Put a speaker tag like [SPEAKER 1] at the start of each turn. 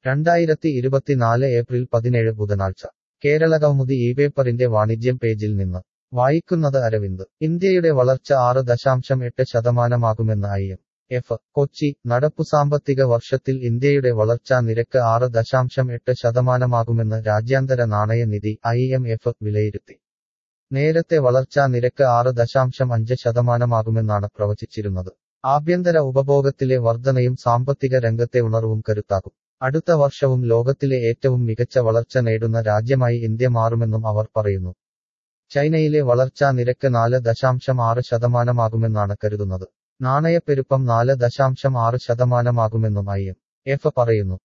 [SPEAKER 1] രണ്ടായിരത്തി ഇരുപത്തിനാല് ഏപ്രിൽ പതിനേഴ് ബുധനാഴ്ച കേരളകൗമുദി ഈ പേപ്പറിന്റെ വാണിജ്യം പേജിൽ നിന്ന് വായിക്കുന്നത് അരവിന്ദ് ഇന്ത്യയുടെ വളർച്ച ആറ് ദശാംശം എട്ട് ശതമാനമാകുമെന്ന് ഐ എം എഫ് കൊച്ചി നടപ്പു സാമ്പത്തിക വർഷത്തിൽ ഇന്ത്യയുടെ വളർച്ചാ നിരക്ക് ആറ് ദശാംശം എട്ട് ശതമാനമാകുമെന്ന് രാജ്യാന്തര നാണയ നിധി ഐ എം എഫ് വിലയിരുത്തി നേരത്തെ വളർച്ചാ നിരക്ക് ആറ് ദശാംശം അഞ്ച് ശതമാനമാകുമെന്നാണ് പ്രവചിച്ചിരുന്നത് ആഭ്യന്തര ഉപഭോഗത്തിലെ വർധനയും സാമ്പത്തിക രംഗത്തെ ഉണർവും കരുത്താകും അടുത്ത വർഷവും ലോകത്തിലെ ഏറ്റവും മികച്ച വളർച്ച നേടുന്ന രാജ്യമായി ഇന്ത്യ മാറുമെന്നും അവർ പറയുന്നു ചൈനയിലെ വളർച്ചാ നിരക്ക് നാല് ദശാംശം ആറ് ശതമാനമാകുമെന്നാണ് കരുതുന്നത് നാണയപ്പെരുപ്പം നാല് ദശാംശം ആറ് ശതമാനമാകുമെന്നും ഐ എം എഫ് പറയുന്നു